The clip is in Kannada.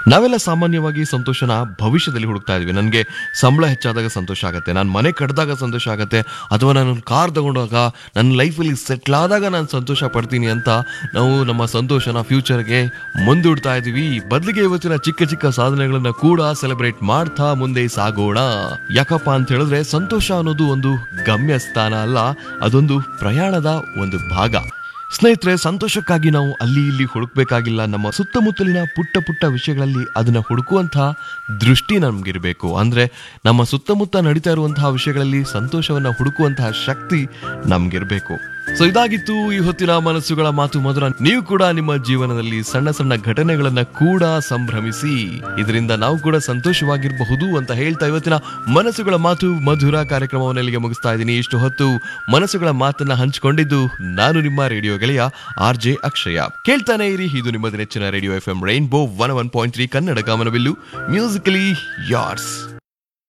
ನಾವೆಲ್ಲ ಸಾಮಾನ್ಯವಾಗಿ ಸಂತೋಷನ ಭವಿಷ್ಯದಲ್ಲಿ ಹುಡುಕ್ತಾ ಇದ್ವಿ ನನಗೆ ಸಂಬಳ ಹೆಚ್ಚಾದಾಗ ಸಂತೋಷ ಆಗುತ್ತೆ ನಾನು ಮನೆ ಕಟ್ಟಿದಾಗ ಸಂತೋಷ ಆಗುತ್ತೆ ಅಥವಾ ನಾನು ಕಾರ್ ತಗೊಂಡಾಗ ನನ್ನ ಲೈಫಲ್ಲಿ ಸೆಟ್ಲ್ ಆದಾಗ ನಾನು ಸಂತೋಷ ಪಡ್ತೀನಿ ಅಂತ ನಾವು ನಮ್ಮ ಸಂತೋಷನ ಫ್ಯೂಚರ್ಗೆ ಮುಂದೂಡ್ತಾ ಇದ್ದೀವಿ ಬದಲಿಗೆ ಇವತ್ತಿನ ಚಿಕ್ಕ ಚಿಕ್ಕ ಸಾಧನೆಗಳನ್ನ ಕೂಡ ಸೆಲೆಬ್ರೇಟ್ ಮಾಡ್ತಾ ಮುಂದೆ ಸಾಗೋಣ ಯಾಕಪ್ಪ ಅಂತ ಹೇಳಿದ್ರೆ ಸಂತೋಷ ಅನ್ನೋದು ಒಂದು ಗಮ್ಯ ಸ್ಥಾನ ಅಲ್ಲ ಅದೊಂದು ಪ್ರಯಾಣದ ಒಂದು ಭಾಗ ಸ್ನೇಹಿತರೆ ಸಂತೋಷಕ್ಕಾಗಿ ನಾವು ಅಲ್ಲಿ ಇಲ್ಲಿ ಹುಡುಕ್ಬೇಕಾಗಿಲ್ಲ ನಮ್ಮ ಸುತ್ತಮುತ್ತಲಿನ ಪುಟ್ಟ ಪುಟ್ಟ ವಿಷಯಗಳಲ್ಲಿ ಅದನ್ನ ಹುಡುಕುವಂತಹ ದೃಷ್ಟಿ ನಮ್ಗಿರ್ಬೇಕು ಅಂದ್ರೆ ನಮ್ಮ ಸುತ್ತಮುತ್ತ ನಡೀತಾ ಇರುವಂತಹ ವಿಷಯಗಳಲ್ಲಿ ಸಂತೋಷವನ್ನ ಹುಡುಕುವಂತಹ ಶಕ್ತಿ ನಮ್ಗಿರ್ಬೇಕು ಸೊ ಇದಾಗಿತ್ತು ಈ ಹೊತ್ತಿನ ಮನಸ್ಸುಗಳ ಮಾತು ಮಧುರ ನೀವು ಕೂಡ ನಿಮ್ಮ ಜೀವನದಲ್ಲಿ ಸಣ್ಣ ಸಣ್ಣ ಘಟನೆಗಳನ್ನ ಕೂಡ ಸಂಭ್ರಮಿಸಿ ಇದರಿಂದ ನಾವು ಕೂಡ ಸಂತೋಷವಾಗಿರಬಹುದು ಅಂತ ಹೇಳ್ತಾ ಇವತ್ತಿನ ಮನಸ್ಸುಗಳ ಮಾತು ಮಧುರ ಕಾರ್ಯಕ್ರಮವನ್ನು ಇಲ್ಲಿಗೆ ಮುಗಿಸ್ತಾ ಇದ್ದೀನಿ ಇಷ್ಟು ಹೊತ್ತು ಮನಸ್ಸುಗಳ ಮಾತನ್ನ ಹಂಚಿಕೊಂಡಿದ್ದು ನಾನು ನಿಮ್ಮ ರೇಡಿಯೋ ಗೆಳೆಯ ಆರ್ ಜೆ ಅಕ್ಷಯ ಕೇಳ್ತಾನೆ ಇರಿ ಇದು ನಿಮ್ಮ ನೆಚ್ಚಿನ radio F M rainbow one one point three Kannada ಗಮನವಿಲ್ಲು ಮ್ಯೂಸಿಕಲಿ ಯಾರ್ಸ್